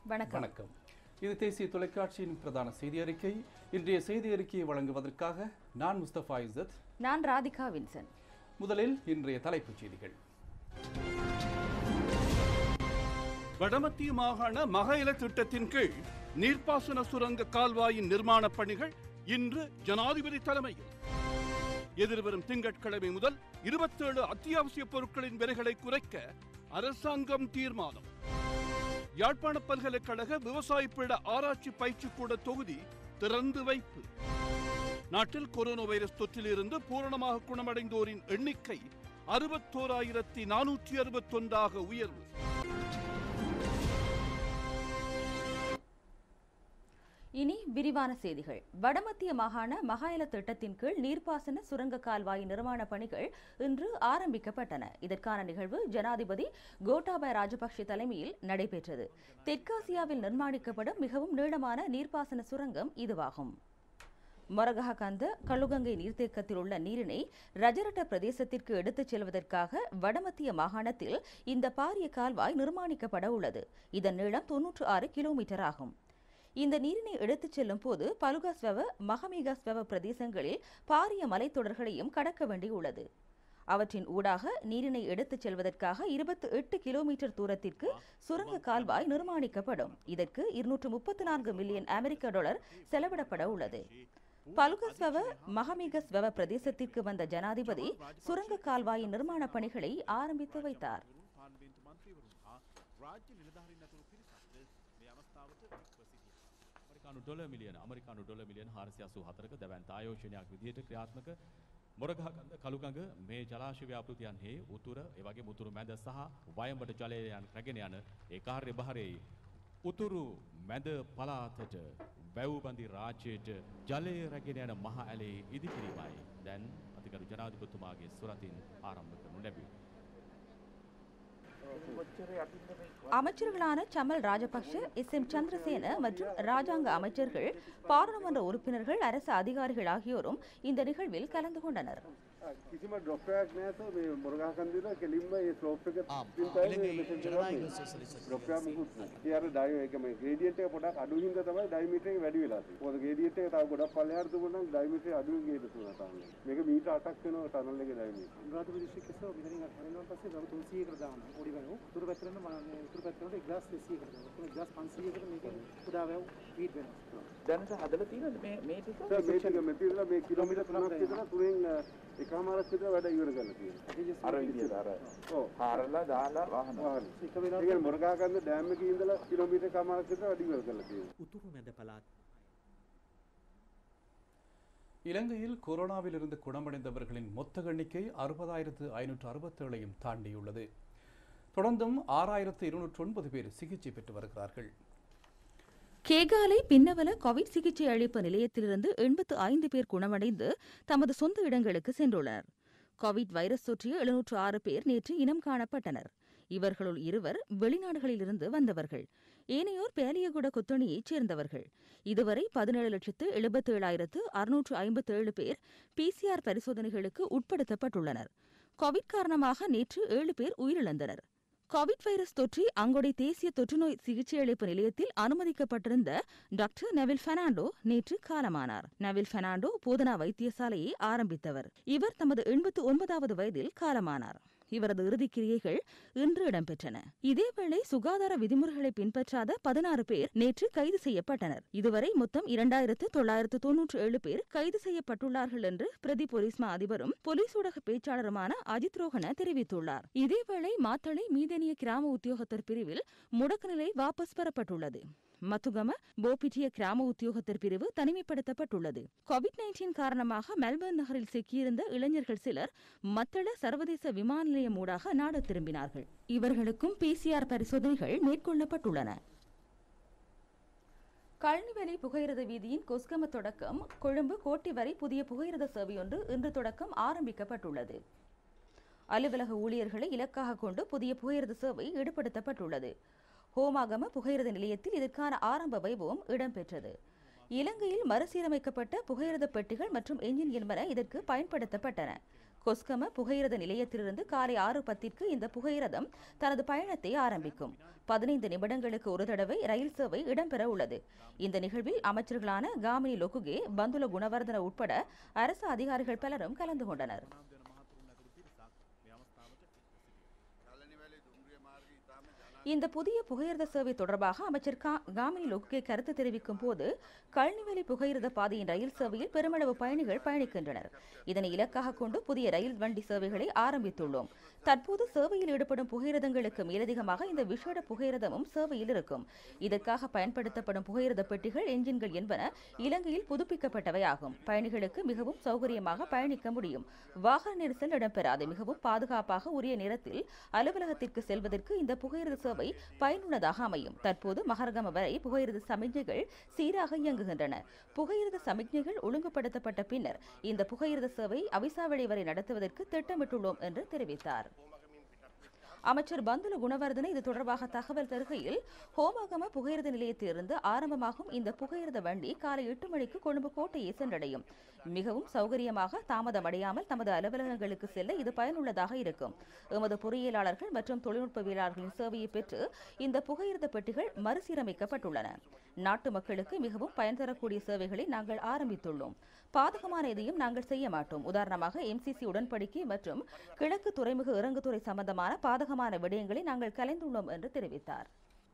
வணக்கம் வணக்கம் இது தேசிய தொலைக்காட்சியின் பிரதான செய்தி அறிக்கை இன்றைய செய்தி அறிக்கையை வழங்குவதற்காக நான் முஸ்தபா இசத் நான் ராதிகா வின்சன் முதலில் இன்றைய தலைப்புச் செய்திகள் வடமத்திய மாகாண மகையில திட்டத்தின் கீழ் நீர்ப்பாசன சுரங்க கால்வாயின் நிர்மாணப் பணிகள் இன்று ஜனாதிபதி தலைமையில் எதிர்வரும் திங்கட்கிழமை முதல் இருபத்தேழு அத்தியாவசிய பொருட்களின் விலைகளை குறைக்க அரசாங்கம் தீர்மானம் யாழ்ப்பாண பல்கலைக்கழக விவசாய பீட ஆராய்ச்சி பயிற்சிக்கூட தொகுதி திறந்து வைப்பு நாட்டில் கொரோனா வைரஸ் தொற்றிலிருந்து பூரணமாக குணமடைந்தோரின் எண்ணிக்கை அறுபத்தோராயிரத்தி நானூற்றி அறுபத்தொன்றாக உயர்வு இனி விரிவான செய்திகள் வடமத்திய மாகாண மகாயல திட்டத்தின் கீழ் நீர்ப்பாசன சுரங்க கால்வாய் நிர்மாண பணிகள் இன்று ஆரம்பிக்கப்பட்டன இதற்கான நிகழ்வு ஜனாதிபதி கோட்டாபய ராஜபக்ஷ தலைமையில் நடைபெற்றது தெற்காசியாவில் நிர்மாணிக்கப்படும் மிகவும் நீளமான நீர்ப்பாசன சுரங்கம் இதுவாகும் மொரகஹகந்த கழுகங்கை நீர்த்தேக்கத்தில் உள்ள நீரினை ரஜரட்ட பிரதேசத்திற்கு எடுத்துச் செல்வதற்காக வடமத்திய மாகாணத்தில் இந்த பாரிய கால்வாய் நிர்மாணிக்கப்பட உள்ளது இதன் நீளம் தொன்னூற்று ஆறு கிலோமீட்டர் ஆகும் இந்த நீரினை எடுத்துச் செல்லும் போது பலுகாஸ்வவ மகமேகாஸ்வவ பிரதேசங்களில் பாரிய மலைத்தொடர்களையும் கடக்க வேண்டியுள்ளது அவற்றின் ஊடாக நீரினை எடுத்துச் செல்வதற்காக இருபத்தி எட்டு கிலோமீட்டர் தூரத்திற்கு சுரங்க கால்வாய் நிர்மாணிக்கப்படும் இதற்கு இருநூற்று முப்பத்தி நான்கு மில்லியன் அமெரிக்க டாலர் செலவிடப்பட உள்ளது பலுகஸ்வவ மகமேகஸ்வவ பிரதேசத்திற்கு வந்த ஜனாதிபதி சுரங்க கால்வாயின் நிர்மாண பணிகளை ஆரம்பித்து வைத்தார் පාර්ලිමේන්තු මන්ත්‍රීවරුන් හා රාජ්‍ය නිලධාරීන් ඇතුළු පිරිසක්ද මේ අවස්ථාවට එක්ව සිටියා. අමරිකානු ඩොල මිලියන අමරිකානු ඩොල මිලියන හාරසියසු හතරක දැවන්ත ආයෝජනයක් විදිහට ක්‍රියාත්මක මොරගහකන්ද කළුකඟ මේ ජලාශ ව්‍යාපෘතියන්හි උතුර එවගේ මුතුරු මැද සහ වයඹට ජලය යන රැගෙන යන ඒ කාර්ය භාරයේ උතුරු මැද පලාතට වැව්බඳි රාජ්‍යයට ජලය රැගෙන යන මහ ඇලේ ඉදිකිරීමයි දැන් අතිකරු ජනාධිපතිතුමාගේ සුරතින් ආරම්භ කරනු ලැබේ. அமைச்சர்களான சமல் ராஜபக்ஷ எஸ் எம் சந்திரசேன மற்றும் ராஜாங்க அமைச்சர்கள் பாராளுமன்ற உறுப்பினர்கள் அரசு அதிகாரிகள் ஆகியோரும் இந்த நிகழ்வில் கலந்து கொண்டனர் කිසිම ඩොක්ටයක් නෑත මේ මොරගහ කන්දිල කෙලින්ම ඒ ස්ලෝප් එක ආම්, තින් ආ, ඉලංගයි ජනනායක සෝෂලිස්ට් ඩොක්ටයා මුකුත් නෑ. ඒ අර ඩයි එක මේ ග්‍රේඩියන්ට් එක පොඩක් අඩු හින්දා තමයි ඩයිමීටර් එක වැඩි වෙලා තියෙන්නේ. මොකද ග්‍රේඩියන්ට් එක තව ගොඩක් පල්ලෙහාට තිබුණා නම් ඩයිමීටර් අඩුවෙන් ගේද තුනක් තාම. මේක මීටර් 8ක් වෙනවා ටනල් එකේ ඩයිමීටර්. අනුරාධපුර දිස්ත්‍රික්කයේ මෙතනින් හරිනවන් පස්සේ ගව 300කට දානවා පොඩි වැව. උතුරු පැත්තට මම උතුරු පැත්තට 1200කට දානවා. 1500කට මේක පුදා වැව ෆීඩ් වෙනවා. දැනට හදලා තියෙනවද මේ මේ ටික මේ ටික මෙතන ඉඳලා මේ කිලෝමීටර් 3ක් විතර තුනෙන් අ, එකමාරක් විතර වැඩ ඉවර කරලා තියෙනවා. අර විදියට අර ඔව්. හාරලා දාලා වහනවා වාහන. එක ඒ වෙලාවක කියන්නේ මොරගහ කන්ද ඩෑම් එකේ ඉඳලා කිලෝමීටර් එකමාරක් විතර වැඩ ඉවර කරලා තියෙනවා. උතුරු මැද පළාත් இலங்கையில் கொரோனாவிலிருந்து குணமடைந்தவர்களின் மொத்த எண்ணிக்கை அறுபதாயிரத்து ஐநூற்று அறுபத்தேழையும் தாண்டியுள்ளது தொடர்ந்தும் ஆறாயிரத்து இருநூற்று ஒன்பது பேர் சிகிச்சை பெற்று வருகிறார்கள் கேகாலை பின்னவல கோவிட் சிகிச்சை அளிப்பு நிலையத்திலிருந்து எண்பத்து ஐந்து பேர் குணமடைந்து தமது சொந்த இடங்களுக்கு சென்றுள்ளனர் கோவிட் வைரஸ் தொற்றிய எழுநூற்று ஆறு பேர் நேற்று இனம் காணப்பட்டனர் இவர்களுள் இருவர் வெளிநாடுகளிலிருந்து வந்தவர்கள் ஏனையோர் பேலியகுட கொத்தணியைச் சேர்ந்தவர்கள் இதுவரை பதினேழு லட்சத்து எழுபத்தேழாயிரத்து அறுநூற்று ஐம்பத்தேழு பேர் பிசிஆர் பரிசோதனைகளுக்கு உட்படுத்தப்பட்டுள்ளனர் கோவிட் காரணமாக நேற்று ஏழு பேர் உயிரிழந்தனர் கோவிட் வைரஸ் தொற்றி அங்கொடை தேசிய தொற்றுநோய் சிகிச்சை அளிப்பு நிலையத்தில் அனுமதிக்கப்பட்டிருந்த டாக்டர் நெவில் பெர்னாண்டோ நேற்று காலமானார் நெவில் பெர்னாண்டோ போதனா வைத்தியசாலையை ஆரம்பித்தவர் இவர் தமது எண்பத்து ஒன்பதாவது வயதில் காலமானார் இவரது இறுதிக்கிரியைகள் இன்று இடம்பெற்றன இதேவேளை சுகாதார விதிமுறைகளை பின்பற்றாத பதினாறு பேர் நேற்று கைது செய்யப்பட்டனர் இதுவரை மொத்தம் இரண்டாயிரத்து தொள்ளாயிரத்து தொன்னூற்று ஏழு பேர் கைது செய்யப்பட்டுள்ளார்கள் என்று பிரதி பொலிஸ்மா அதிபரும் பொலிஸ் ஊடக பேச்சாளருமான அஜித் ரோஹன தெரிவித்துள்ளார் இதேவேளை மாத்தளை மீதனிய கிராம உத்தியோகத்தர் பிரிவில் முடக்கு நிலை வாபஸ் பெறப்பட்டுள்ளது மத்துகம போபிட்டிய கிராம உத்தியோகத்தர் பிரிவு தனிமைப்படுத்தப்பட்டுள்ளது கோவிட் நைன்டீன் காரணமாக மெல்பர்ன் நகரில் சிக்கியிருந்த இளைஞர்கள் சிலர் மத்தள சர்வதேச விமான நிலையம் ஊடாக நாடு திரும்பினார்கள் இவர்களுக்கும் பிசிஆர் பரிசோதனைகள் மேற்கொள்ளப்பட்டுள்ளன கழனிவெளி புகையிரத வீதியின் கொஸ்கம தொடக்கம் கொழும்பு கோட்டி வரை புதிய புகையிரத சேவையொன்று இன்று தொடக்கம் ஆரம்பிக்கப்பட்டுள்ளது அலுவலக ஊழியர்களை இலக்காக கொண்டு புதிய புகையிரத சேவை ஈடுபடுத்தப்பட்டுள்ளது ஹோமாகம புகையிரத நிலையத்தில் இதற்கான ஆரம்ப வைபவம் இடம்பெற்றது இலங்கையில் மறுசீரமைக்கப்பட்ட புகையிரத பெட்டிகள் மற்றும் எஞ்சின் என்பன இதற்கு பயன்படுத்தப்பட்டன கொஸ்கம புகையிரத நிலையத்திலிருந்து காலை ஆறு பத்திற்கு இந்த புகையிரதம் தனது பயணத்தை ஆரம்பிக்கும் பதினைந்து நிமிடங்களுக்கு ஒரு தடவை ரயில் சேவை இடம்பெற உள்ளது இந்த நிகழ்வில் அமைச்சர்களான காமினி லொகுகே பந்துல குணவர்தன உட்பட அரசு அதிகாரிகள் பலரும் கலந்து கொண்டனர் இந்த புதிய புகையிரத சேவை தொடர்பாக அமைச்சர் கா- காமினி லொகுகே கருத்து தெரிவிக்கும் போது கழனிவெளி புகையிரத பாதையின் ரயில் சேவையில் பெருமளவு பயணிகள் பயணிக்கின்றனர் இதனை இலக்காக கொண்டு புதிய ரயில் வண்டி சேவைகளை ஆரம்பித்துள்ளோம் தற்போது சேவையில் ஈடுபடும் புகையிரதங்களுக்கு மேலதிகமாக இந்த விசேட புகையிரதமும் சேவையில் இருக்கும் இதற்காக பயன்படுத்தப்படும் புகையிரத பெட்டிகள் என்ஜின்கள் என்பன இலங்கையில் புதுப்பிக்கப்பட்டவை ஆகும் பயணிகளுக்கு மிகவும் சௌகரியமாக பயணிக்க முடியும் வாகன நெரிசல் இடம்பெறாது மிகவும் பாதுகாப்பாக உரிய நேரத்தில் அலுவலகத்திற்கு செல்வதற்கு இந்த புகையிரத சேவை பயனுள்ளதாக அமையும் தற்போது மகரகம வரை புகையிரத சமிக்ஞைகள் சீராக இயங்குகின்றன புகையிரத சமிக்ஞைகள் ஒழுங்குபடுத்தப்பட்ட பின்னர் இந்த புகையிரத சேவை அவிசாவளி வரை நடத்துவதற்கு திட்டமிட்டுள்ளோம் என்று தெரிவித்தார் அமைச்சர் பந்துல குணவர்தன இது தொடர்பாக தகவல் தருகையில் ஹோமாகம புகையிரத நிலையத்திலிருந்து ஆரம்பமாகும் இந்த புகையிரத வண்டி காலை எட்டு மணிக்கு கொழும்பு கோட்டையை சென்றடையும் மிகவும் சௌகரியமாக தாமதமடையாமல் தமது அலுவலகங்களுக்கு செல்ல இது பயனுள்ளதாக இருக்கும் எமது பொறியியலாளர்கள் மற்றும் தொழில்நுட்பவியலாளர்களின் சேவையை பெற்று இந்த புகையிரத பெட்டிகள் மறுசீரமைக்கப்பட்டுள்ளன நாட்டு மக்களுக்கு மிகவும் பயன் தரக்கூடிய சேவைகளை நாங்கள் ஆரம்பித்துள்ளோம் பாதகமான எதையும் நாங்கள் செய்ய மாட்டோம் உதாரணமாக எம்சிசி உடன்படிக்கை மற்றும் கிழக்கு துறைமுக இறங்குதுறை சம்பந்தமான பாதகமான விடயங்களை நாங்கள் கலைந்துள்ளோம் என்று தெரிவித்தார்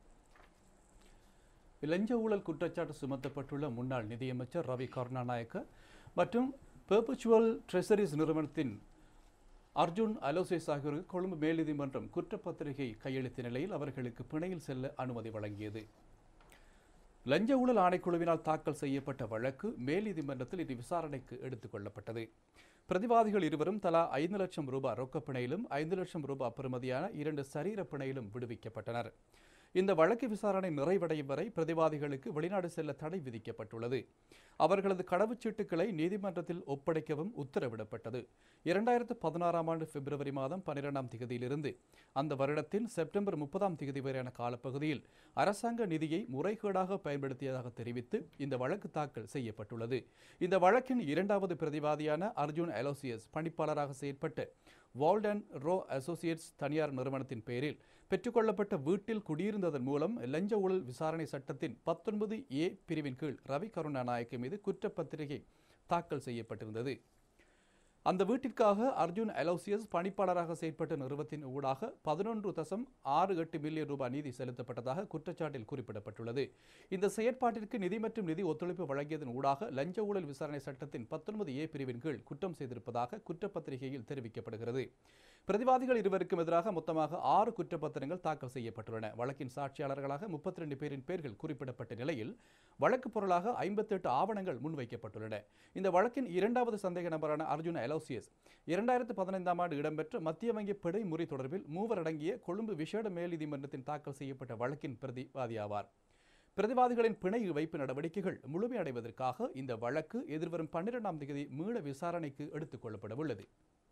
லஞ்ச ஊழல் குற்றச்சாட்டு சுமத்தப்பட்டுள்ள முன்னாள் நிதியமைச்சர் ரவி கருணாநாயக்க மற்றும் பெர்பச்சுவல் ட்ரெஷரிஸ் நிறுவனத்தின் அர்ஜுன் அலோசேஸ் ஆகியோருக்கு கொழும்பு மேல்நீதிமன்றம் குற்றப்பத்திரிகை கையெழுத்த நிலையில் அவர்களுக்கு பிணையில் செல்ல அனுமதி வழங்கியது லஞ்ச ஊழல் ஆணைக்குழுவினால் தாக்கல் செய்யப்பட்ட வழக்கு மேல் நீதிமன்றத்தில் இது விசாரணைக்கு எடுத்துக் கொள்ளப்பட்டது பிரதிவாதிகள் இருவரும் தலா ஐந்து லட்சம் ரூபாய் ரொக்கப் பிணையிலும் ஐந்து லட்சம் ரூபாய் பெறுமதியான இரண்டு சரீர பிணையிலும் விடுவிக்கப்பட்டனர் இந்த வழக்கு விசாரணை நிறைவடையும் வரை பிரதிவாதிகளுக்கு வெளிநாடு செல்ல தடை விதிக்கப்பட்டுள்ளது அவர்களது கடவுச்சீட்டுகளை நீதிமன்றத்தில் ஒப்படைக்கவும் உத்தரவிடப்பட்டது இரண்டாயிரத்து பதினாறாம் ஆண்டு பிப்ரவரி மாதம் பன்னிரெண்டாம் திகதியிலிருந்து அந்த வருடத்தின் செப்டம்பர் முப்பதாம் திகதி வரையான காலப்பகுதியில் அரசாங்க நிதியை முறைகேடாக பயன்படுத்தியதாக தெரிவித்து இந்த வழக்கு தாக்கல் செய்யப்பட்டுள்ளது இந்த வழக்கின் இரண்டாவது பிரதிவாதியான அர்ஜுன் அலோசியஸ் பணிப்பாளராக செயற்பட்டு வால்ட் அண்ட் ரோ அசோசியேட்ஸ் தனியார் நிறுவனத்தின் பெயரில் பெற்றுக்கொள்ளப்பட்ட வீட்டில் குடியிருந்ததன் மூலம் லஞ்ச ஊழல் விசாரணை சட்டத்தின் பத்தொன்பது ஏ பிரிவின் கீழ் ரவி கருணாநாயக்க மீது குற்றப்பத்திரிகை தாக்கல் செய்யப்பட்டிருந்தது அந்த வீட்டிற்காக அர்ஜுன் அலோசியஸ் பணிப்பாளராக செயற்பட்ட நிறுவனத்தின் ஊடாக பதினொன்று தசம் ஆறு எட்டு மில்லியன் ரூபாய் நிதி செலுத்தப்பட்டதாக குற்றச்சாட்டில் குறிப்பிடப்பட்டுள்ளது இந்த செயற்பாட்டிற்கு நிதி மற்றும் நிதி ஒத்துழைப்பு வழங்கியதன் ஊடாக லஞ்ச ஊழல் விசாரணை சட்டத்தின் பத்தொன்பது ஏ பிரிவின் கீழ் குற்றம் செய்திருப்பதாக குற்றப்பத்திரிகையில் தெரிவிக்கப்படுகிறது பிரதிவாதிகள் இருவருக்கும் எதிராக மொத்தமாக ஆறு குற்றப்பத்திரங்கள் தாக்கல் செய்யப்பட்டுள்ளன வழக்கின் சாட்சியாளர்களாக முப்பத்தி ரெண்டு பேரின் பெயர்கள் குறிப்பிடப்பட்ட நிலையில் வழக்கு பொருளாக ஐம்பத்தெட்டு ஆவணங்கள் முன்வைக்கப்பட்டுள்ளன இந்த வழக்கின் இரண்டாவது சந்தேக நபரான அர்ஜுன் அலோசியஸ் இரண்டாயிரத்து பதினைந்தாம் ஆண்டு இடம்பெற்ற மத்திய வங்கி பிழை முறை தொடர்பில் மூவர் அடங்கிய கொழும்பு விசேட மேல் நீதிமன்றத்தில் தாக்கல் செய்யப்பட்ட வழக்கின் பிரதிவாதி ஆவார் பிரதிவாதிகளின் பிணை வைப்பு நடவடிக்கைகள் முழுமையடைவதற்காக இந்த வழக்கு எதிர்வரும் பன்னிரெண்டாம் தேதி மீள விசாரணைக்கு எடுத்துக் கொள்ளப்பட உள்ளது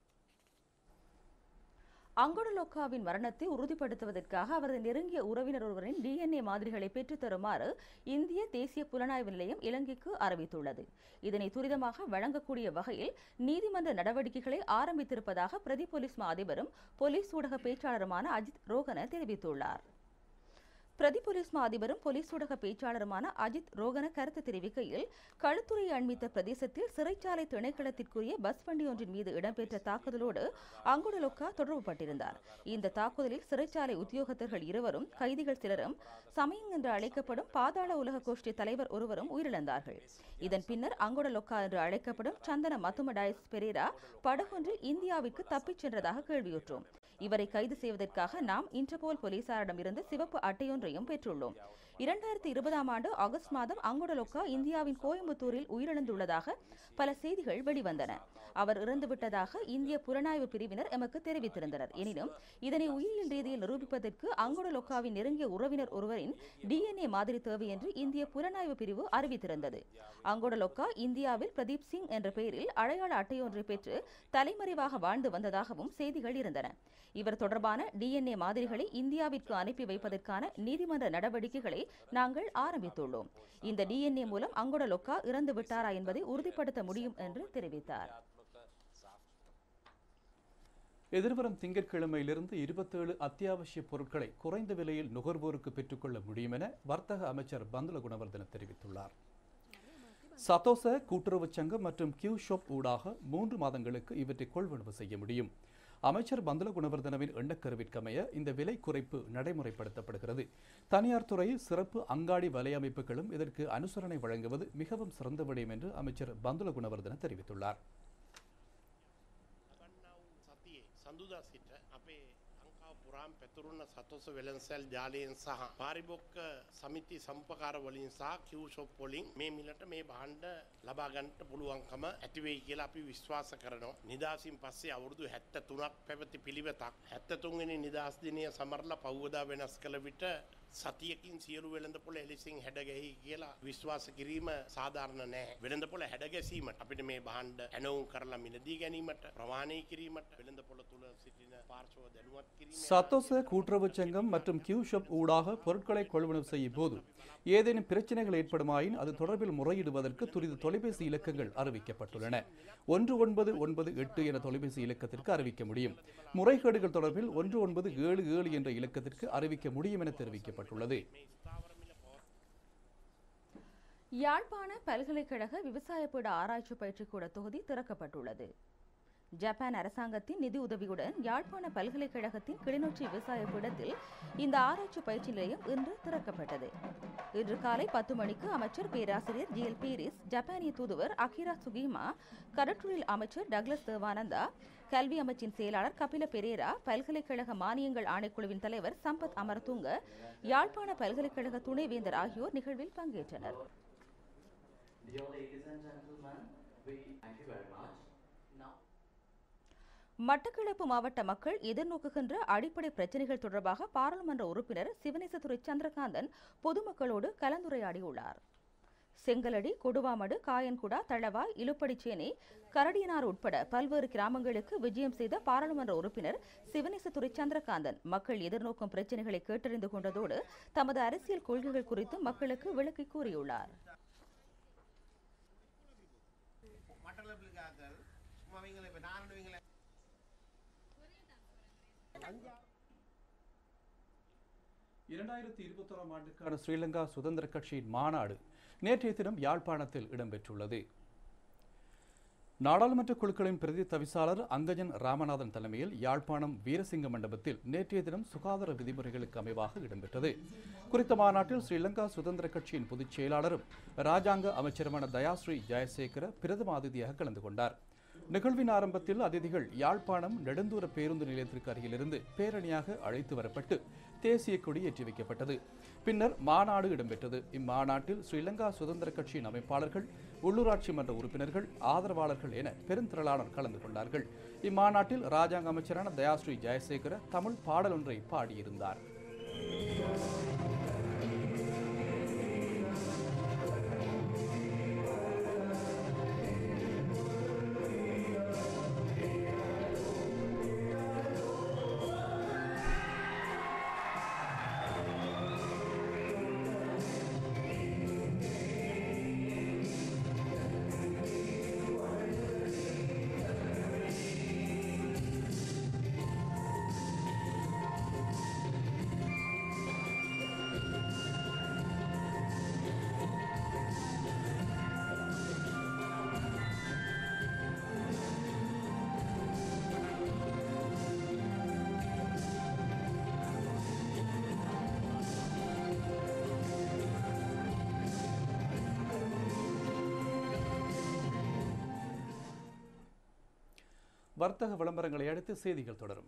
அங்கொடலோக்காவின் மரணத்தை உறுதிப்படுத்துவதற்காக அவரது நெருங்கிய உறவினர் ஒருவரின் டிஎன்ஏ மாதிரிகளை பெற்றுத் தருமாறு இந்திய தேசிய புலனாய்வு நிலையம் இலங்கைக்கு அறிவித்துள்ளது இதனை துரிதமாக வழங்கக்கூடிய வகையில் நீதிமன்ற நடவடிக்கைகளை ஆரம்பித்திருப்பதாக பிரதி போலீஸ் மா அதிபரும் போலீஸ் ஊடக பேச்சாளருமான அஜித் ரோகன தெரிவித்துள்ளார் பிரதி போலீஸ் மா அதிபரும் போலீஸ் ஊடக பேச்சாளருமான அஜித் ரோகன கருத்து தெரிவிக்கையில் களுத்துறையை அண்மித்த பிரதேசத்தில் சிறைச்சாலை திணைக்களத்திற்குரிய பஸ் வண்டி ஒன்றின் மீது இடம்பெற்ற தாக்குதலோடு அங்குடலொக்கா தொடர்புபட்டிருந்தார் இந்த தாக்குதலில் சிறைச்சாலை உத்தியோகத்தர்கள் இருவரும் கைதிகள் சிலரும் சமயம் என்று அழைக்கப்படும் பாதாள உலக கோஷ்டி தலைவர் ஒருவரும் உயிரிழந்தார்கள் இதன் பின்னர் அங்குடலொக்கா என்று அழைக்கப்படும் சந்தன மத்துமடாயஸ் பெரேரா படகொன்றில் இந்தியாவிற்கு தப்பிச் சென்றதாக கேள்வியுற்றோம் இவரை கைது செய்வதற்காக நாம் இன்டர்போல் போலீசாரிடமிருந்து சிவப்பு அட்டையொன்றையும் பெற்றுள்ளோம் இரண்டாயிரத்தி இருபதாம் ஆண்டு ஆகஸ்ட் மாதம் அங்குடலொக்கா இந்தியாவின் கோயம்புத்தூரில் உயிரிழந்துள்ளதாக பல செய்திகள் வெளிவந்தன அவர் இறந்துவிட்டதாக இந்திய புலனாய்வு பிரிவினர் எமக்கு தெரிவித்திருந்தனர் எனினும் இதனை உயிரியல் ரீதியில் நிரூபிப்பதற்கு அங்குடலொக்காவின் நெருங்கிய உறவினர் ஒருவரின் டிஎன்ஏ மாதிரி தேவை என்று இந்திய புலனாய்வு பிரிவு அறிவித்திருந்தது அங்குடலொக்கா இந்தியாவில் பிரதீப் சிங் என்ற பெயரில் அடையாள அட்டையொன்றை பெற்று தலைமறைவாக வாழ்ந்து வந்ததாகவும் செய்திகள் இருந்தன இவர் தொடர்பான டிஎன்ஏ மாதிரிகளை இந்தியாவிற்கு அனுப்பி வைப்பதற்கான நீதிமன்ற நடவடிக்கைகளை நாங்கள் ஆரம்பித்துள்ளோம் இந்த டிஎன்ஏ மூலம் அங்குடலொக்கா இறந்து விட்டாரா என்பதை உறுதிப்படுத்த முடியும் என்று தெரிவித்தார் எதிர்வரும் திங்கட்கிழமையிலிருந்து இருபத்தேழு அத்தியாவசிய பொருட்களை குறைந்த விலையில் நுகர்வோருக்கு பெற்றுக்கொள்ள முடியும் என வர்த்தக அமைச்சர் பந்துல குணவர்தன தெரிவித்துள்ளார் சதோச கூட்டுறவுச் சங்கம் மற்றும் கியூ ஷாப் ஊடாக மூன்று மாதங்களுக்கு இவற்றை கொள்வனவு செய்ய முடியும் அமைச்சர் பந்துல குணவர்தனவின் எண்ணக்கருவிற்கமைய இந்த விலை குறைப்பு நடைமுறைப்படுத்தப்படுகிறது தனியார் துறையில் சிறப்பு அங்காடி வலையமைப்புகளும் இதற்கு அனுசரணை வழங்குவது மிகவும் சிறந்த விடயம் என்று அமைச்சர் பந்துல குணவர்தன தெரிவித்துள்ளார் සතියේ සඳුදා සිට අපේ ලංකාව පුරාම් පැතුරුණ සතොස වෙළන්සැල් ජාලයෙන් සහ පාරිභොක්ක සමිති සම්පකාර වලින් සහ කිව්ෂොප් වලින් මේ මිලට මේ බහන්ඩ ලබාගන්නට පුළුවන්කම ඇතිවෙයි කියලා අපි විශ්වාස කරනවා. නිදහසින් පස්සේ අවුරුදු හැත්ත තුනක් පැවති පිළිවෙතක් හැත්ත තුන්වෙනි නිදහස් දිනය සමරලා පව්වදා වෙනස් කළ විට සතියකින් සියලු වෙළඳපොළ එලෙසින් හැඩගැහි කියලා විශ්වාස කිරීම සාධාරණ නෑ. වෙළඳපොළ හැඩගැසීමට අපිට මේ බහන්ඩ ඇනවුම් කරලා මිලදී ගැනීමට ප්‍රවාණය කිරීමට වෙළඳපොළ තුළ සිටින පාර්ශව දැනුවත් කිරීම சத்தோச கூட்டுறவுச் சங்கம் மற்றும் கியூ ஷாப் ஊடாக பொருட்களை கொள்வனவு செய்யும் போது ஏதேனும் பிரச்சனைகள் ஏற்படுமாயின் அது தொடர்பில் முறையிடுவதற்கு துரித தொலைபேசி இலக்கங்கள் அறிவிக்கப்பட்டுள்ளன ஒன்று ஒன்பது ஒன்பது எட்டு என தொலைபேசி இலக்கத்திற்கு அறிவிக்க முடியும் முறைகேடுகள் தொடர்பில் ஒன்று ஒன்பது ஏழு ஏழு என்ற இலக்கத்திற்கு அறிவிக்க முடியும் என தெரிவிக்கப்பட்டுள்ளது யாழ்ப்பாண பல்கலைக்கழக விவசாய பீட ஆராய்ச்சி பயிற்சிக்கூட தொகுதி திறக்கப்பட்டுள்ளது ஜப்பான் அரசாங்கத்தின் நிதி உதவியுடன் யாழ்ப்பாண பல்கலைக்கழகத்தின் கிளிநொச்சி விவசாய பீடத்தில் இந்த ஆராய்ச்சி பயிற்சி நிலையம் இன்று திறக்கப்பட்டது இன்று காலை பத்து மணிக்கு அமைச்சர் பேராசிரியர் ஜி எல் பீரிஸ் ஜப்பானிய தூதுவர் அகிரா சுகிமா கடற்றொழில் அமைச்சர் டக்ளஸ் தேவானந்தா கல்வி அமைச்சின் செயலாளர் கபில பெரேரா பல்கலைக்கழக மானியங்கள் ஆணைக்குழுவின் தலைவர் சம்பத் அமரதுங்க யாழ்ப்பாண பல்கலைக்கழக துணைவேந்தர் ஆகியோர் நிகழ்வில் பங்கேற்றனர் Dear ladies and gentlemen, we thank you very much. Now, Batticaloa மாவட்ட மக்கள் எதிர்நோக்குகின்ற அடிப்படை பிரச்சினைகள் தொடர்பாக பாராளுமன்ற உறுப்பினர் சிவனேசதுரை சந்திரகாந்தன் பொதுமக்களோடு கலந்துரையாடியுள்ளார் செங்கலடி கொடுவாமடு காயன்குடா தளவாய் இலுப்படிச்சேனை கரடியனார் உட்பட பல்வேறு கிராமங்களுக்கு விஜயம் செய்த பாராளுமன்ற உறுப்பினர் சிவனேசதுரை சந்திரகாந்தன் மக்கள் எதிர்நோக்கும் பிரச்சினைகளை கேட்டறிந்து கொண்டதோடு தமது அரசியல் கொள்கைகள் குறித்து மக்களுக்கு விளக்கி கூறியுள்ளார் மட்டளப்பிள்ளைக்காக்கள் சும்மா அவங்களை இப்போ நான் அவங்களை இரண்டாயிரத்தி இருபத்தோராம் ஆண்டுக்கான ஸ்ரீலங்கா சுதந்திர கட்சியின் மாநாடு நேற்றைய தினம் யாழ்ப்பாணத்தில் இடம்பெற்றுள்ளது நாடாளுமன்ற குழுக்களின் பிரதி தவிசாளர் அங்கஜன் ராமநாதன் தலைமையில் யாழ்ப்பாணம் வீரசிங்க மண்டபத்தில் நேற்றைய தினம் சுகாதார விதிமுறைகளுக்கு அமைவாக இடம்பெற்றது குறித்த மாநாட்டில் ஸ்ரீலங்கா சுதந்திர கட்சியின் பொதுச் செயலாளரும் ராஜாங்க அமைச்சருமான தயாஸ்ரீ ஜெயசேகர பிரதம அதிதியாக கலந்து கொண்டார் நிகழ்வின் ஆரம்பத்தில் அதிதிகள் யாழ்ப்பாணம் நெடுந்தூர பேருந்து நிலையத்திற்கு அருகிலிருந்து பேரணியாக அழைத்து வரப்பட்டு தேசிய கொடி ஏற்றி வைக்கப்பட்டது பின்னர் மாநாடு இடம்பெற்றது இம்மாநாட்டில் ஸ்ரீலங்கா சுதந்திர கட்சியின் அமைப்பாளர்கள் உள்ளூராட்சி மன்ற உறுப்பினர்கள் ஆதரவாளர்கள் என பெருந்திரளானோர் கலந்து கொண்டார்கள் இம்மாநாட்டில் ராஜாங்க அமைச்சரான தயாஸ்ரீ ஜெயசேகர தமிழ் பாடல் ஒன்றை பாடியிருந்தார் வர்த்தக விளம்பரங்களை அடுத்து செய்திகள் தொடரும்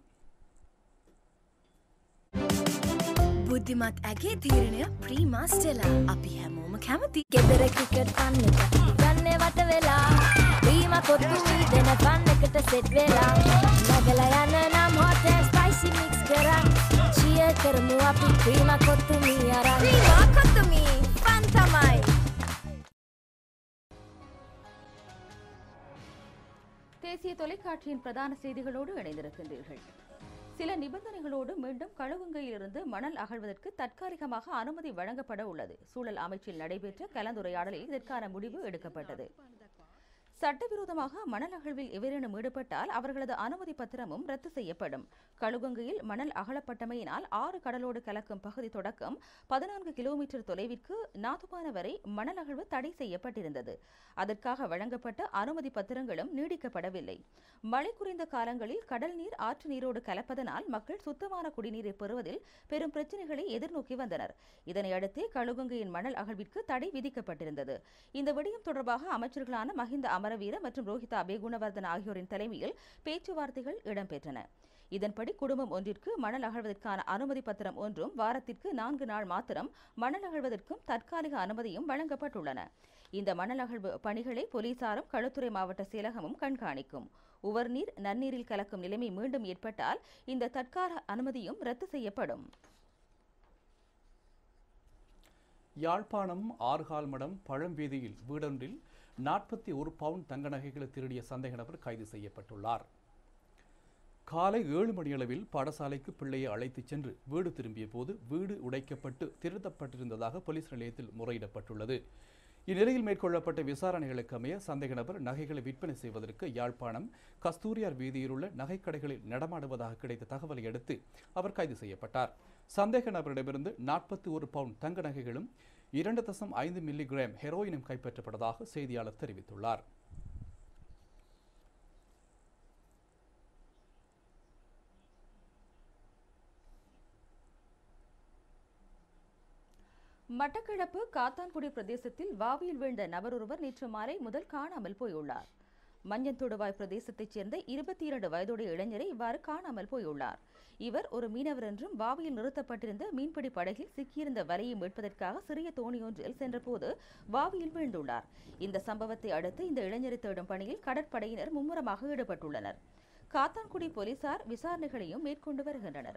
බුද්ධිමත් ඇගේ තීරණය ප්‍රීමා ස්ටෙලා අපි හැමෝම කැමති ගෙදර ක්‍රිකට් පන්නට ගන්න වට වෙලා ප්‍රීම කොත්තුමි දෙන පන්න එකට සෙට් වෙලා නැගල යන්න නම් හොට ස්පයිසි මික්ස් කරන් චිය කරමු අපි ප්‍රීම කොත්තුමි අරන් ප්‍රීමා කොත්තුමි ෆන් තමයි தேசிய தொலைக்காட்சியின் பிரதான செய்திகளோடு இணைந்திருக்கின்றீர்கள் சில நிபந்தனைகளோடு மீண்டும் களுவங்கையிலிருந்து மணல் அகழ்வதற்கு தற்காலிகமாக அனுமதி வழங்கப்பட உள்ளது சூழல் அமைச்சில் நடைபெற்ற கலந்துரையாடலில் இதற்கான முடிவு எடுக்கப்பட்டது சட்டவிரோதமாக மணல் அகழ்வில் எவரேனும் ஈடுபட்டால் அவர்களது அனுமதி பத்திரமும் ரத்து செய்யப்படும் களுகங்கையில் மணல் அகலப்பட்டமையினால் ஆறு கடலோடு கலக்கும் பகுதி தொடக்கம் பதினான்கு கிலோமீட்டர் தொலைவிற்கு நாதுபான வரை மணல் அகழ்வு தடை செய்யப்பட்டிருந்தது அதற்காக வழங்கப்பட்ட அனுமதி பத்திரங்களும் நீடிக்கப்படவில்லை மழை குறைந்த காலங்களில் கடல் நீர் ஆற்று நீரோடு கலப்பதனால் மக்கள் சுத்தமான குடிநீரை பெறுவதில் பெரும் பிரச்சினைகளை எதிர்நோக்கி வந்தனர் இதனையடுத்தே களுகங்கையின் மணல் அகழ்விற்கு தடை விதிக்கப்பட்டிருந்தது இந்த விடயம் தொடர்பாக அமைச்சர்களான மஹிந்த அமரவீர மற்றும் ரோஹிதா அபேகுணவர்தன் ஆகியோரின் தலைமையில் பேச்சுவார்த்தைகள் இடம்பெற்றன இதன்படி குடும்பம் ஒன்றிற்கு மணல் அகழ்வதற்கான அனுமதி பத்திரம் ஒன்றும் வாரத்திற்கு நான்கு நாள் மாத்திரம் மணல் அகழ்வதற்கும் தற்காலிக அனுமதியும் வழங்கப்பட்டுள்ளன இந்த மணல் அகழ்வு பணிகளை போலீசாரும் களுத்துறை மாவட்ட செயலகமும் கண்காணிக்கும் உவர்நீர் நன்னீரில் கலக்கும் நிலைமை மீண்டும் ஏற்பட்டால் இந்த தற்கால அனுமதியும் ரத்து செய்யப்படும் யாழ்ப்பாணம் ஆறுகால்மடம் பழம்பீதியில் வீடொன்றில் நாற்பத்தி ஒரு பவுண்ட் தங்க நகைகளை திருடிய சந்தேக நபர் கைது செய்யப்பட்டுள்ளார் காலை ஏழு மணியளவில் பாடசாலைக்கு பிள்ளையை அழைத்துச் சென்று வீடு திரும்பிய போது வீடு உடைக்கப்பட்டு திருத்தப்பட்டிருந்ததாக போலீஸ் நிலையத்தில் முறையிடப்பட்டுள்ளது இந்நிலையில் மேற்கொள்ளப்பட்ட விசாரணைகளுக்கு அமைய சந்தேக நபர் நகைகளை விற்பனை செய்வதற்கு யாழ்ப்பாணம் கஸ்தூரியார் வீதியிலுள்ள நகைக்கடைகளில் நடமாடுவதாக கிடைத்த தகவலை அடுத்து அவர் கைது செய்யப்பட்டார் சந்தேக நபரிடமிருந்து நாற்பத்தி ஒரு பவுண்ட் தங்க நகைகளும் இரண்டு தசம் ஐந்து மில்லி கிராம் ஹெரோயினும் கைப்பற்றப்பட்டதாக செய்தியாளர் தெரிவித்துள்ளார் மட்டக்களப்பு காத்தான்குடி பிரதேசத்தில் வாவியில் வீழ்ந்த நபர் ஒருவர் நேற்று மாலை முதல் காணாமல் போயுள்ளார் மஞ்சந்தொடுவாய் பிரதேசத்தைச் சேர்ந்த இருபத்தி இரண்டு வயதுடைய இளைஞரை இவ்வாறு காணாமல் போயுள்ளார் இவர் ஒரு மீனவர் என்றும் வாவியில் நிறுத்தப்பட்டிருந்த மீன்பிடி படகில் சிக்கியிருந்த வலையை மீட்பதற்காக சிறிய தோணியொன்றில் சென்றபோது வாவியில் வீழ்ந்துள்ளார் இந்த சம்பவத்தை அடுத்து இந்த இளைஞரை தேடும் பணியில் கடற்படையினர் மும்முரமாக ஈடுபட்டுள்ளனர் காத்தான்குடி போலீசார் விசாரணைகளையும் மேற்கொண்டு வருகின்றனர்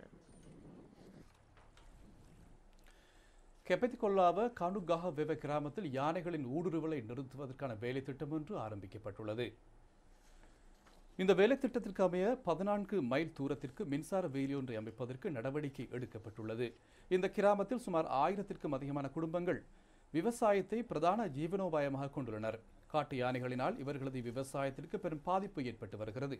கெபத்திகொல்லாவ கனுகாக வெவ கிராமத்தில் யானைகளின் ஊடுருவலை நிறுத்துவதற்கான வேலை திட்டம் ஒன்று ஆரம்பிக்கப்பட்டுள்ளது இந்த வேலை திட்டத்திற்கு அமைய பதினான்கு மைல் தூரத்திற்கு மின்சார வேலியொன்றை அமைப்பதற்கு நடவடிக்கை எடுக்கப்பட்டுள்ளது இந்த கிராமத்தில் சுமார் ஆயிரத்திற்கும் அதிகமான குடும்பங்கள் விவசாயத்தை பிரதான ஜீவனோபாயமாக கொண்டுள்ளனர் காட்டு யானைகளினால் இவர்களது விவசாயத்திற்கு பெரும் பாதிப்பு ஏற்பட்டு வருகிறது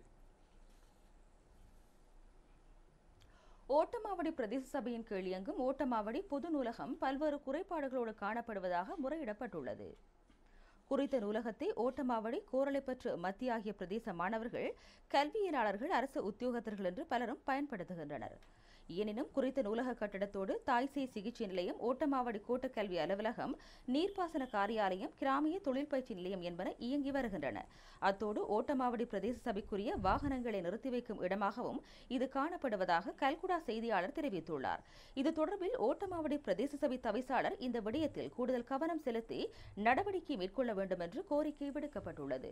ஓட்டமாவடி பிரதேச சபையின் கீழ் இயங்கும் ஓட்டமாவடி பொது நூலகம் பல்வேறு குறைபாடுகளோடு காணப்படுவதாக முறையிடப்பட்டுள்ளது குறித்த நூலகத்தை ஓட்டமாவடி கோரளைப்பற்று மத்திய ஆகிய பிரதேச மாணவர்கள் கல்வியியலாளர்கள் அரசு உத்தியோகத்தர்கள் என்று பலரும் பயன்படுத்துகின்றனர் எனினும் குறித்த நூலக கட்டடத்தோடு தாய்சேய் சிகிச்சை நிலையம் ஓட்டமாவடி கோட்ட கல்வி அலுவலகம் நீர்ப்பாசன காரியாலயம் கிராமிய தொழில் பயிற்சி நிலையம் என்பன இயங்கி வருகின்றன அத்தோடு ஓட்டமாவடி பிரதேச சபைக்குரிய வாகனங்களை நிறுத்தி வைக்கும் இடமாகவும் இது காணப்படுவதாக கல்குடா செய்தியாளர் தெரிவித்துள்ளார் இது தொடர்பில் ஓட்டமாவடி பிரதேச சபை தவிசாளர் இந்த விடயத்தில் கூடுதல் கவனம் செலுத்தி நடவடிக்கை மேற்கொள்ள வேண்டும் என்று கோரிக்கை விடுக்கப்பட்டுள்ளது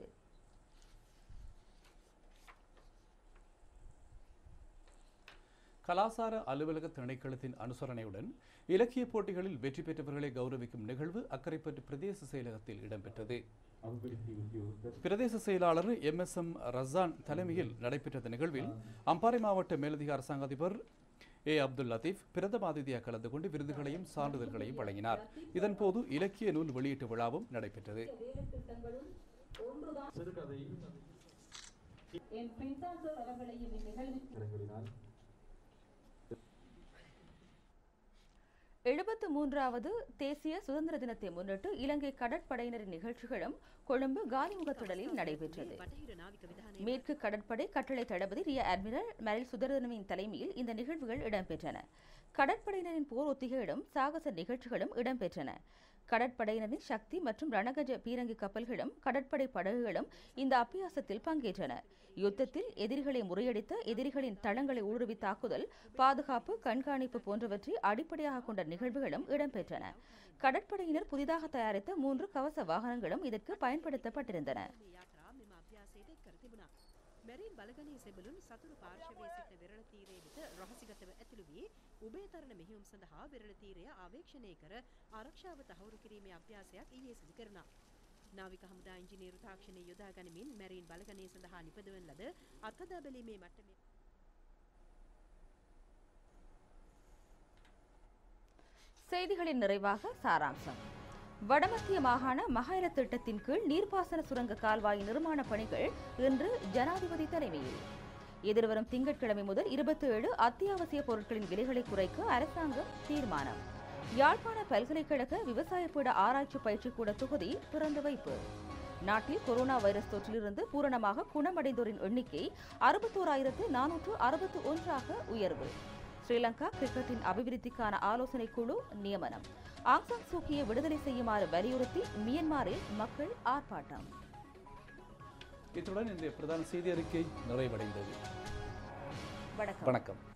கலாசார அலுவலக திணைக்களத்தின் அனுசரணையுடன் இலக்கிய போட்டிகளில் வெற்றி பெற்றவர்களை கௌரவிக்கும் நிகழ்வு அக்கரைப்பற்று பிரதேச செயலகத்தில் இடம்பெற்றது பிரதேச செயலாளர் எம் எஸ் எம் ரசான் தலைமையில் நடைபெற்ற நிகழ்வில் அம்பாறை மாவட்ட மேலதிக அரசாங்க அதிபர் ஏ அப்துல் லத்தீப் பிரதம அதிதியாக கலந்து கொண்டு விருதுகளையும் சான்றிதழ்களையும் வழங்கினார் இதன்போது இலக்கிய நூல் வெளியீட்டு விழாவும் நடைபெற்றது எழுபத்து மூன்றாவது தேசிய சுதந்திர தினத்தை முன்னிட்டு இலங்கை கடற்படையினரின் நிகழ்ச்சிகளும் கொழும்பு காலிமுகத்திடலில் நடைபெற்றது மேற்கு கடற்படை கட்டளை தளபதி ரிய அட்மிரல் மரில் சுதர்தனவின் தலைமையில் இந்த நிகழ்வுகள் இடம்பெற்றன கடற்படையினரின் போர் ஒத்திகைகளும் சாகச நிகழ்ச்சிகளும் இடம்பெற்றன கடற்படையினரின் சக்தி மற்றும் ரணகஜ பீரங்கி கப்பல்களும் கடற்படை படகுகளும் இந்த அபியாசத்தில் பங்கேற்றன யுத்தத்தில் எதிரிகளை முறியடித்த எதிரிகளின் தளங்களை ஊடுருவி தாக்குதல் பாதுகாப்பு கண்காணிப்பு போன்றவற்றை அடிப்படையாக கொண்ட நிகழ்வுகளும் இடம்பெற்றன கடற்படையினர் புதிதாக தயாரித்த மூன்று கவச வாகனங்களும் இதற்கு பயன்படுத்தப்பட்டிருந்தன මැරීන් බලගනී සෙබලුන් සතුරු පාර්ශවය සිට වෙරළ තීරයේ වෙත රහසිගතව ඇතුළු වී උබේතරණ මෙහිුම් සඳහා වෙරළ තීරය ආවේක්ෂණය කර ආරක්ෂාව තහවුරු කිරීමේ අභ්‍යාසයක් ඊයේ සිදු කරනා. නාවික හමුදා ඉංජිනේරු තාක්ෂණය යොදා ගනිමින් මැරීන් බලගනය සඳහා නිපදවන ලද අත්හදා බැලීමේ මට්ටමේ செய்திகளின் நிறைவாக சாராம்சம் வடமத்திய மாகாண மகாயில திட்டத்தின் கீழ் நீர்ப்பாசன சுரங்க கால்வாய் நிர்மாண பணிகள் இன்று ஜனாதிபதி தலைமையில் எதிர்வரும் திங்கட்கிழமை முதல் இருபத்தி ஏழு அத்தியாவசிய பொருட்களின் விலைகளை குறைக்க அரசாங்கம் தீர்மானம் யாழ்ப்பாண பல்கலைக்கழக விவசாய பீட ஆராய்ச்சி பயிற்சிக்கூட தொகுதி திறந்து வைப்பு நாட்டில் கொரோனா வைரஸ் தொற்றிலிருந்து பூரணமாக குணமடைந்தோரின் எண்ணிக்கை அறுபத்தோராயிரத்து நானூற்று அறுபத்து ஒன்றாக உயர்வு ஸ்ரீலங்கா கிரிக்கெட்டின் அபிவிருத்திக்கான ஆலோசனை குழு நியமனம் ஆங்சாங் சூக்கியை விடுதலை செய்யுமாறு வலியுறுத்தி மியன்மாரில் மக்கள் ஆர்ப்பாட்டம் இத்துடன் இந்த பிரதான செய்தி அறிக்கை நிறைவடைந்தது வணக்கம் வணக்கம்